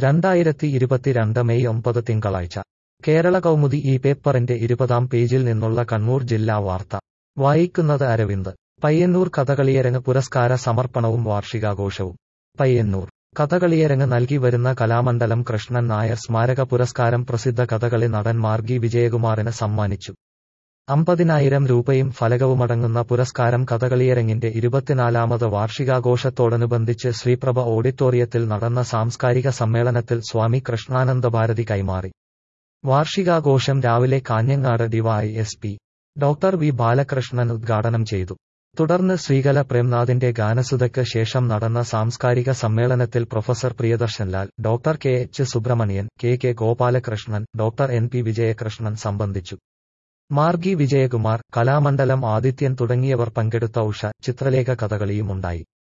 രണ്ടായിരത്തി ഇരുപത്തിരണ്ട് മെയ് ഒമ്പത് തിങ്കളാഴ്ച കേരള കൗമുദി ഈ പേപ്പറിന്റെ ഇരുപതാം പേജിൽ നിന്നുള്ള കണ്ണൂർ ജില്ലാ വാർത്ത വായിക്കുന്നത് അരവിന്ദ് പയ്യന്നൂർ കഥകളിയരങ്ങ് പുരസ്കാര സമർപ്പണവും വാർഷികാഘോഷവും പയ്യന്നൂർ കഥകളിയരങ്ങ് നൽകി വരുന്ന കലാമണ്ഡലം കൃഷ്ണൻ നായർ സ്മാരക പുരസ്കാരം പ്രസിദ്ധ കഥകളി നടൻ മാർഗി വിജയകുമാറിന് സമ്മാനിച്ചു അമ്പതിനായിരം രൂപയും ഫലകവുമടങ്ങുന്ന പുരസ്കാരം കഥകളിയരങ്ങിന്റെ ഇരുപത്തിനാലാമത് വാർഷികാഘോഷത്തോടനുബന്ധിച്ച് ശ്രീപ്രഭ ഓഡിറ്റോറിയത്തിൽ നടന്ന സാംസ്കാരിക സമ്മേളനത്തിൽ സ്വാമി കൃഷ്ണാനന്ദ ഭാരതി കൈമാറി വാർഷികാഘോഷം രാവിലെ Kanhangad D Y S P doctor V Balakrishnan ഉദ്ഘാടനം ചെയ്തു തുടർന്ന് ശ്രീകല പ്രേംനാഥിന്റെ ഗാനസുതയ്ക്ക് ശേഷം നടന്ന സാംസ്കാരിക സമ്മേളനത്തിൽ professor Priyadarshanlal doctor K H Subrahmanyan K K Gopalakrishnan doctor N P Vijayakrishnan സംബന്ധിച്ചു മാർഗി വിജയകുമാർ കലാമണ്ഡലം ആദിത്യൻ തുടങ്ങിയവർ പങ്കെടുത്ത ഉഷ ചിത്രലേഖ കഥകളിയുമുണ്ടായി